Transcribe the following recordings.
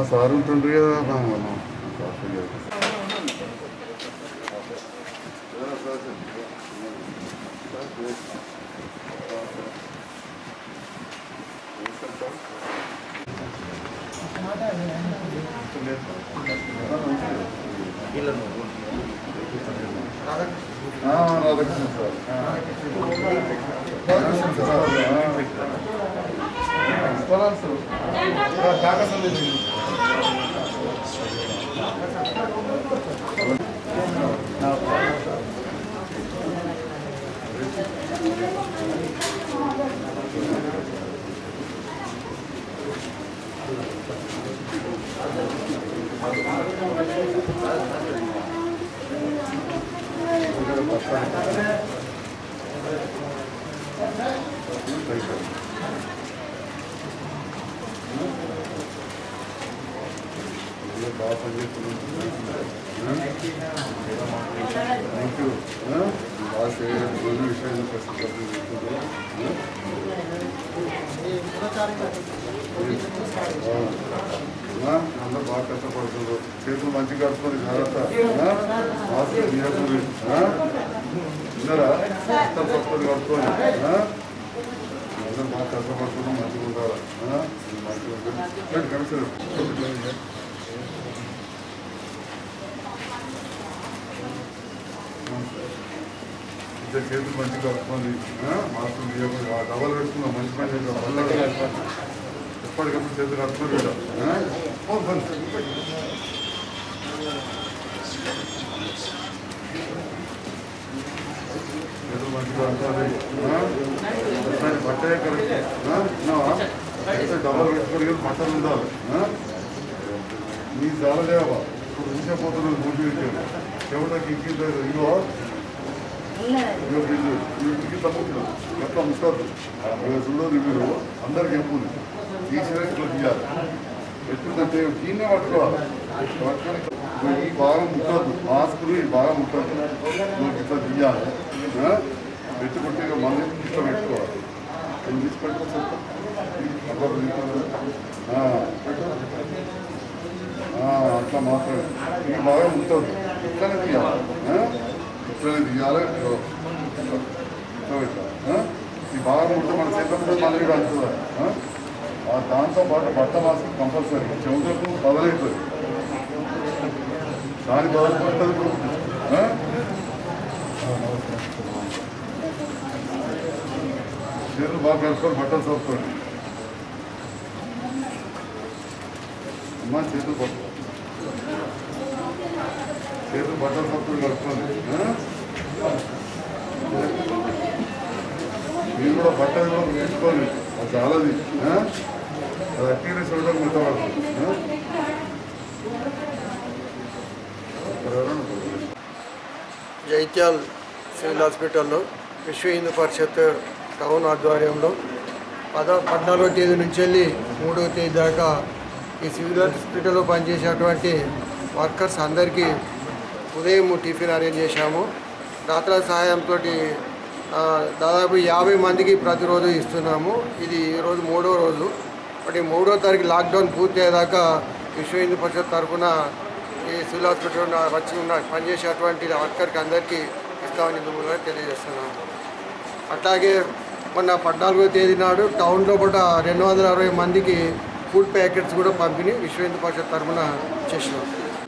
మా సార్ ఉంటుండ్రు కదా మనం సార్ తెలియదు. ఆ, రాధాకృష్ణ సార్ రాధాకృష్ణ సార్ బాగా పనిచేస్తున్నాం థ్యాంక్ యూ బాగా చేయాలి రోజు విషయాన్ని ప్రస్తుతం అందరూ బాగా కష్టపడుతున్నారు చేతులు మంచిగా కడుపుకొని జాగ్రత్త ఆ? మాస్క్ తీయకూడదు ఆ? విన్నారా కష్టం పట్టుకొని కడుపుకొని ఆ? అందరూ బాగా కష్టపడుతున్నాం మంచిగా ఉండాలి ఆ? మంచిగా ఉంటుంది కమిషనర్ ఇద్దరు చేతులు మంచిగా కట్టుకోండి మాస్కులు తీయకుండా డబల్ పెట్టుకున్నాం మంచి పని చేద్దాం మళ్ళీ ఎప్పటికప్పుడు చేతులు కట్టుకొని కూడా చేతులు మంచిగా కట్టుకోండి బట్టే కరెక్ట్ డబల్ పెట్టుకొని కానీ బట్టలు ఉండాలి ఆ? నీ చాలదేవా ఇప్పుడు ఉంచిపోతున్నాను గుడ్డు చెవుటకి ఇంకింత ఇగో ఇంటికి తప్పుతున్నాం ఎట్లా ముట్టద్దు చూడదు మీరు అందరికి చెప్పుంది తీసిన ఇట్లా తీయాలి ఎట్లుందంటే దీన్నే పట్టుకోవాలి పట్టుకొని ఈ భాగం ముట్టద్దు మాస్కులు ఈ భాగం ముట్టద్దు నువ్వు ఇట్లా తీయాలి ఆ? పెట్టుకుంటే ఇక మళ్ళీ ఇట్లా పెట్టుకోవాలి ఇది తీసి పెట్టుకో చెప్తా. అట్లా పెట్టుకోవాలి. ఆ, పెట్టు. ఆ, అట్లా మాత్రమే ఈ బాగా ఉంటుంది ఇట్లానే తీయాలి ఆ? ఇట్లానే తీయాలి ఇట్లా ఇట్లా పెట్టాలి ఆ? ఈ బాగా ఉంటే మన చేతులతో మళ్ళీ కలుగుతుంది ఆ దాంతో పాటు బట్ట మాస్క్ కంపల్సరీ చెవులకు బదలైతుంది దాని బదలుపడుతుంది ఇప్పుడు ఆ? చేతులు బాగా కలుపుకొని బట్టలు సోపుకోండి అమ్మా చేతులు పట్టు చేతులు బట్టలు సప్పుడు కలుపుకోండి ఆ? మీరు కూడా బట్టలు కూడా వేసుకోండి అది చాలాది ఆ? అది అట్టిగా చూడడం గుర్తపడుతుంది ఆ? ఇక్కడ ఎవరన్నా కొద్దిగా. జైత్యాల్ సివిల్ హాస్పిటల్లో విశ్వ హిందూ పరిషత్ టౌన్ ఆధ్వర్యంలో పద పద్నాలుగో తేదీ నుంచి వెళ్ళి మూడవ తేదీ దాకా ఈ సివిల్ హాస్పిటల్లో పనిచేసేటువంటి వర్కర్స్ అందరికీ ఉదయం టిఫిన్ అరేంజ్ చేశాము దాతల సహాయంతో దాదాపు యాభై మందికి ప్రతిరోజు ఇస్తున్నాము ఇది ఈరోజు మూడో రోజు బట్ ఈ మూడో తారీఖు లాక్డౌన్ పూర్తి అయ్యేదాకా విశ్వ హిందూ పరిషత్ తరఫున ఈ సివిల్ హాస్పిటల్ ఉన్న వచ్చి ఉన్న పనిచేసేటువంటి వర్కర్కి అందరికీ ఇస్తామని ఇందులో తెలియజేస్తున్నాను అట్లాగే మొన్న పద్నాలుగో తేదీ నాడు టౌన్లో కూడా రెండు వందల అరవై మందికి ఫుడ్ ప్యాకెట్స్ కూడా పంపిణీ విశ్వ హిందూ పరిషత్ తరఫున చేసినాం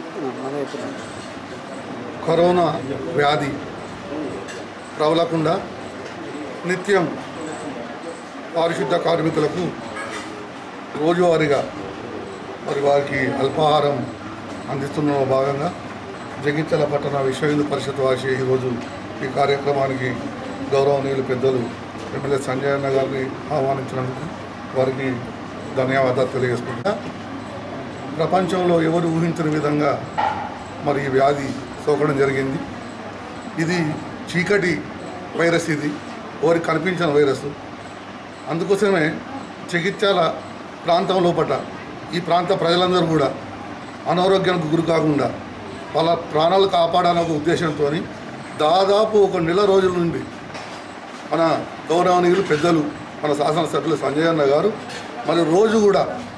కరోనా వ్యాధి ప్రబలకుండా నిత్యం పారిశుద్ధ కార్మికులకు రోజువారీగా మరి వారికి అల్పాహారం అందిస్తున్న భాగంగా జగిత్యాల పట్టణ విశ్వ హిందూ పరిషత్ వాసి ఈరోజు ఈ కార్యక్రమానికి గౌరవనీయులు పెద్దలు ఎమ్మెల్యే సంజయ్ అన్న గారిని ఆహ్వానించినందుకు వారికి ధన్యవాదాలు తెలియజేసుకుంటా ప్రపంచంలో ఎవరు ఊహించని విధంగా మరి ఈ వ్యాధి సోకడం జరిగింది ఇది చీకటి వైరస్ ఇది ఎవరికి కనిపించిన వైరస్ అందుకోసమే చికిత్సాల ప్రాంతం లోపట ఈ ప్రాంత ప్రజలందరూ కూడా అనారోగ్యానికి గురి కాకుండా వాళ్ళ ప్రాణాలు కాపాడాలనే ఒక ఉద్దేశంతో దాదాపు ఒక నెల రోజుల నుండి మన గౌరవనీయులు పెద్దలు మన శాసనసభ్యులు సంజయ్ అన్న గారు మరి రోజు కూడా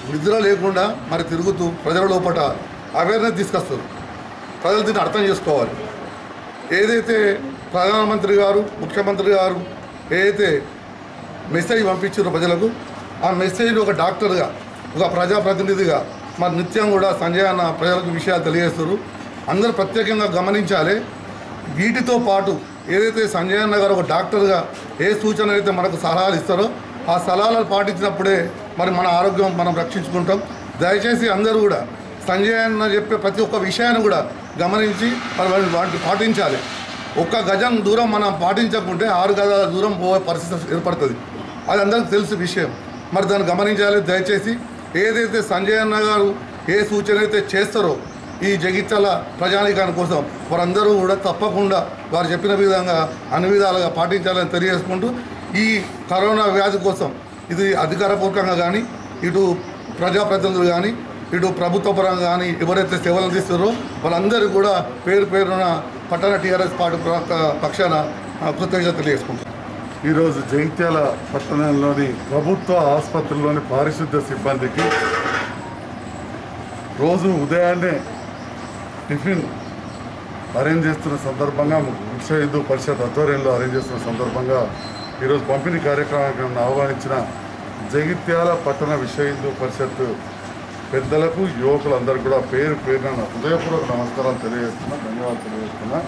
నిద్ర లేకుండా మరి తిరుగుతూ ప్రజల లోపల అవేర్నెస్ తీసుకొస్తారు ప్రజలు దీన్ని అర్థం చేసుకోవాలి ఏదైతే ప్రధానమంత్రి గారు ముఖ్యమంత్రి గారు ఏదైతే మెసేజ్ పంపించారో ప్రజలకు ఆ మెసేజ్ ఒక డాక్టర్గా ఒక ప్రజాప్రతినిధిగా మరి నిత్యం కూడా సంజయ్ అన్న ప్రజలకు విషయాలు తెలియజేస్తారు అందరూ ప్రత్యేకంగా గమనించాలి వీటితో పాటు ఏదైతే సంజయ్ అన్న గారు ఒక డాక్టర్గా ఏ సూచనలు అయితే మనకు సలహాలు ఇస్తారో ఆ సలహాలు పాటించినప్పుడే మరి మన ఆరోగ్యం మనం రక్షించుకుంటాం దయచేసి అందరూ కూడా సంజయ్ అన్న చెప్పే ప్రతి ఒక్క విషయాన్ని కూడా గమనించి మరి వాటిని వాటిని పాటించాలి ఒక్క గజం దూరం మనం పాటించకుంటే ఆరు గజాల దూరం పోయే పరిస్థితి ఏర్పడుతుంది అది అందరికీ తెలుసు విషయం మరి దాన్ని గమనించాలి దయచేసి ఏదైతే సంజయ్ అన్న గారు ఏ సూచన అయితే చేస్తారో ఈ జగిత్యాల ప్రజానీకాని కోసం వారందరూ కూడా తప్పకుండా వారు చెప్పిన విధంగా అన్ని విధాలుగా పాటించాలని తెలియజేసుకుంటూ ఈ కరోనా వ్యాధి కోసం ఇది అధికారపూర్వకంగా కానీ ఇటు ప్రజాప్రతినిధులు కానీ ఇటు ప్రభుత్వ పరంగా కానీ ఎవరైతే సేవలు అందిస్తారో వాళ్ళందరూ కూడా పేరు పేరున పట్టణ టీఆర్ఎస్ పార్టీ ప్ర- పక్షాన ఆ, కృతజ్ఞత తెలియజేసుకుంటాం ఈరోజు జగిత్యాల పట్టణంలోని ప్రభుత్వ ఆసుపత్రుల్లోని పారిశుద్ధ్య సిబ్బందికి రోజు ఉదయాన్నే టిఫిన్ అరేంజ్ చేస్తున్న సందర్భంగా విశ్వ హిందూ పరిషత్ ఆధ్వర్యంలో అరేంజ్ చేస్తున్న సందర్భంగా ఈరోజు పంపిణీ కార్యక్రమానికి నన్ను ఆహ్వానించిన జగిత్యాల పట్టణ విశ్వ హిందూ పరిషత్ పెద్దలకు యువకులందరూ కూడా పేరు పేరున నా హృదయపూర్వక నమస్కారాలు తెలియజేస్తున్నా ధన్యవాదాలు తెలియజేస్తున్నా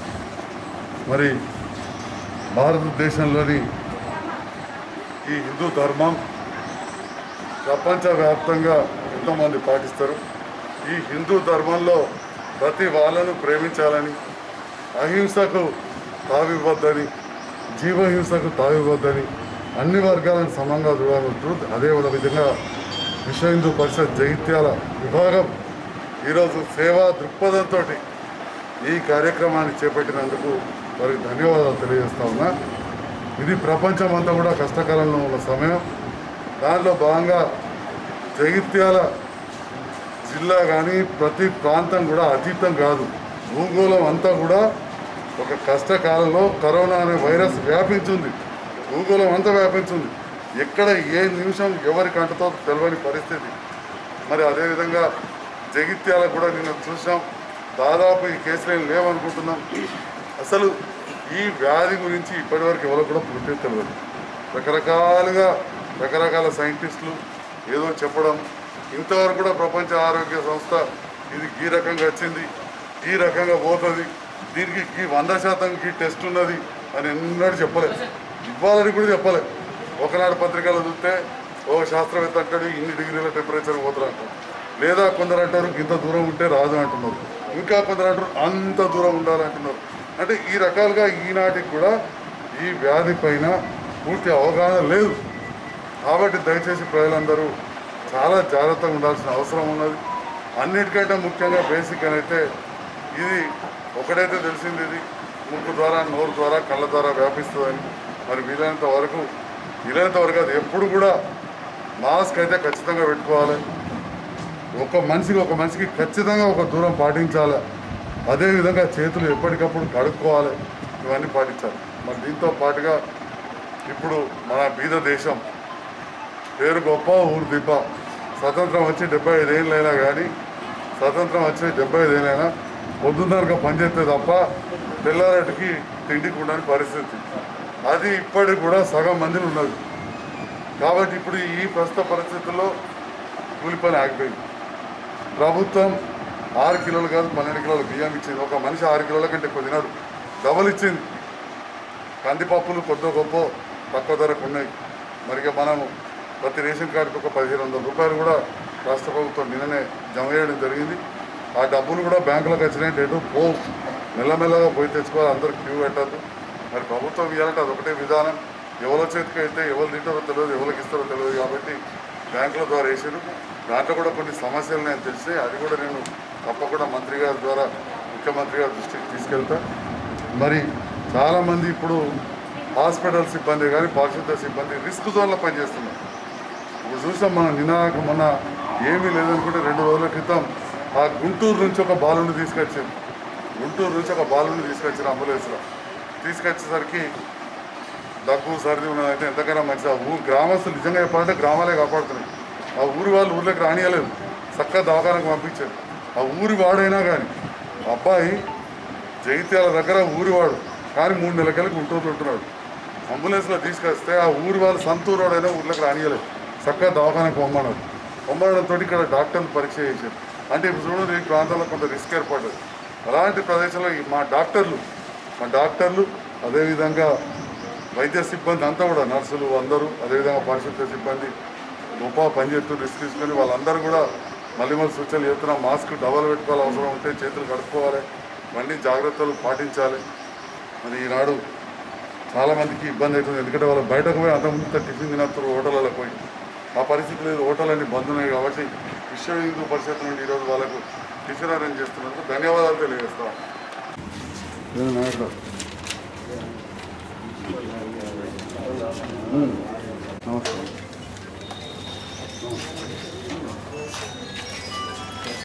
మరి భారతదేశంలోని ఈ హిందూ ధర్మం ప్రపంచవ్యాప్తంగా ఎంతోమంది పాటిస్తారు ఈ హిందూ ధర్మంలో ప్రతి వాళ్ళను ప్రేమించాలని అహింసకు తావివ్వద్దని జీవహింసకు తావివ్వద్దని అన్ని వర్గాలను సమంగా చూడాలంటూ అదే విధంగా విశ్వ హిందూ పరిషత్ జగిత్యాల విభాగం ఈరోజు సేవా దృక్పథంతో ఈ కార్యక్రమాన్ని చేపట్టినందుకు వారికి ధన్యవాదాలు తెలియజేస్తా ఉన్నా ఇది ప్రపంచం అంతా కూడా కష్టకాలంలో ఉన్న సమయం దానిలో భాగంగా జగిత్యాల జిల్లా కానీ ప్రతి ప్రాంతం కూడా అతీతం కాదు భూగోళం అంతా కూడా ఒక కష్టకాలంలో కరోనా అనే వైరస్ వ్యాపించింది భూగోళం అంతా వ్యాపించింది ఎక్కడ ఏ నిమిషం ఎవరికి అంటుతో తెలియని పరిస్థితి మరి అదేవిధంగా జగిత్యాల కూడా నిన్న చూసాం దాదాపు ఈ కేసులు ఏం లేవనుకుంటున్నాం అసలు ఈ వ్యాధి గురించి ఇప్పటివరకు ఎవరికి కూడా పూర్తిగా తెలియదు రకరకాలుగా రకరకాల సైంటిస్టులు ఏదో చెప్పడం ఇంతవరకు కూడా ప్రపంచ ఆరోగ్య సంస్థ ఇది ఈ రకంగా వచ్చింది ఈ రకంగా పోతుంది దీనికి ఈ వంద శాతంకి టెస్ట్ ఉన్నది అని ఎన్నడూ చెప్పలేదు ఇవ్వాలని కూడా చెప్పలేదు ఒకనాడు పత్రికలు చూస్తే ఓ శాస్త్రవేత్త అంటాడు ఇన్ని డిగ్రీల టెంపరేచర్ పోతుంది అంటారు లేదా కొందరు అంటారు ఇంత దూరం ఉంటే రాదు అంటున్నారు ఇంకా కొందరు అంటారు అంత దూరం ఉండాలంటున్నారు అంటే ఈ రకాలుగా ఈనాటికి కూడా ఈ వ్యాధి పైన పూర్తి అవగాహన లేదు కాబట్టి దయచేసి ప్రజలందరూ చాలా జాగ్రత్తగా ఉండాల్సిన అవసరం ఉన్నది అన్నిటికంటే ముఖ్యంగా బేసిక్ అని అయితే ఇది ఒకటైతే తెలిసింది ఇది ముక్కు ద్వారా నోరు ద్వారా కళ్ళ ద్వారా వ్యాపిస్తుందని మరి వీలైనంత వరకు వీలైనంత వరకు అది ఎప్పుడు కూడా మాస్క్ అయితే ఖచ్చితంగా పెట్టుకోవాలి ఒక మనిషికి ఒక మనిషికి ఖచ్చితంగా ఒక దూరం పాటించాలి అదేవిధంగా చేతులు ఎప్పటికప్పుడు కడుక్కోవాలి ఇవన్నీ పాటించాలి మరి దీంతో పాటుగా ఇప్పుడు మన బీద దేశం పేరు గొప్ప ఊరు దిబ్బ స్వతంత్రం వచ్చి డెబ్బై ఐదేళ్ళైనా కానీ స్వతంత్రం వచ్చి డెబ్బై ఐదేళ్ళైనా పొద్దున్నరగా పనిచేస్తే తప్ప తెల్లారెడ్డికి తిండికి ఉండని పరిస్థితి అది ఇప్పటికి కూడా సగం మందిని ఉన్నది కాబట్టి ఇప్పుడు ఈ ప్రస్తుత పరిస్థితుల్లో కూలి పని ఆగిపోయింది ప్రభుత్వం ఆరు కిలోలు కాదు పన్నెండు కిలోల బియ్యం ఇచ్చింది ఒక మనిషి ఆరు కిలోల కంటే ఎక్కువ తినడు డబల్ ఇచ్చింది కందిపప్పులు కొద్ద గొప్ప తక్కువ ధరకు ఉన్నాయి మరి ఇక మనము ప్రతి రేషన్ కార్డుకి ఒక పదిహేను వందల రూపాయలు కూడా రాష్ట్ర ప్రభుత్వం నిన్ననే జమ చేయడం జరిగింది ఆ డబ్బులు కూడా బ్యాంకులకు వచ్చినాయి ఎటు పోవు మెల్లమెల్లగా పోయి తెచ్చుకోవాలి అందరు క్యూ పెట్టద్దు మరి ప్రభుత్వం ఇవ్వాలంటే అది ఒకటే విధానం ఎవరి చేతికి అయితే ఎవరు తింటారో తెలియదు ఎవరికి ఇస్తారో తెలియదు కాబట్టి బ్యాంకుల ద్వారా వేసారు దాంట్లో కూడా కొన్ని సమస్యలు నేను తెలిసి అది కూడా నేను తప్పకుండా మంత్రి గారి ద్వారా ముఖ్యమంత్రి గారి దృష్టికి తీసుకెళ్తా మరి చాలామంది ఇప్పుడు హాస్పిటల్ సిబ్బంది కానీ పారిశుద్ధ సిబ్బంది రిస్క్ జోన్లో పనిచేస్తున్నారు ఇప్పుడు చూసాం మనం నినాక మొన్న ఏమీ లేదనుకుంటే రెండు రోజుల క్రితం ఆ గుంటూరు నుంచి ఒక బాలుని తీసుకొచ్చింది గుంటూరు నుంచి ఒక బాలుని తీసుకొచ్చిన అంబులెన్స్లో తీసుకొచ్చేసరికి దగ్గు సర్ది ఉన్నదంటే ఎంతకైనా మంచిది ఆ ఊరు గ్రామస్తులు నిజంగా చెప్పాలంటే గ్రామాలే కాపాడుతున్నాయి ఆ ఊరి వాళ్ళు ఊర్లోకి రానియలేదు చక్కగా దవాఖానకు పంపించారు ఆ ఊరి వాడైనా కానీ అబ్బాయి జైత్యాల దగ్గర ఊరివాడు కానీ మూడు నెలలకెళ్ళకి గుంటూరులో ఉంటున్నాడు అంబులెన్స్లో తీసుకొస్తే ఆ ఊరి వాళ్ళు సంతూరు వాడైనా ఊర్లోకి రానియలేదు చక్కగా దవాఖానకు పొమ్మన్నారు పొమ్మడంతో ఇక్కడ డాక్టర్లు పరీక్ష చేశారు అంటే ఇప్పుడు చూడండి ఈ ప్రాంతాల్లో కొంత రిస్క్ ఏర్పడ్డది అలాంటి ప్రదేశంలో ఈ మా డాక్టర్లు మా డాక్టర్లు అదేవిధంగా వైద్య సిబ్బంది అంతా కూడా నర్సులు అందరూ అదేవిధంగా పారిశుద్ధ్య సిబ్బంది గొప్ప పనిచేస్తూ రిస్క్ తీసుకొని వాళ్ళందరూ కూడా మళ్ళీ మళ్ళీ సూచనలు చెప్తున్నాం మాస్క్ డబల్ పెట్టుకోవాలి అవసరం ఉంటే చేతులు కడుక్కోవాలి ఇవన్నీ జాగ్రత్తలు పాటించాలి మరి ఈనాడు చాలా మందికి ఇబ్బంది అవుతుంది ఎందుకంటే వాళ్ళు బయటకు పోయి అంతకుముందు టిఫిన్ తినస్తారు హోటళ్ళలో పోయి ఆ పరిస్థితి లేదు హోటల్ బంద్ ఉన్నాయి కాబట్టి విశ్వ హిందూ పరిషత్ నుండి ఈరోజు వాళ్ళకు టిఫిన్ అరేంజ్ చేస్తున్నందుకు ధన్యవాదాలు తెలియజేస్తాం నమస్కారం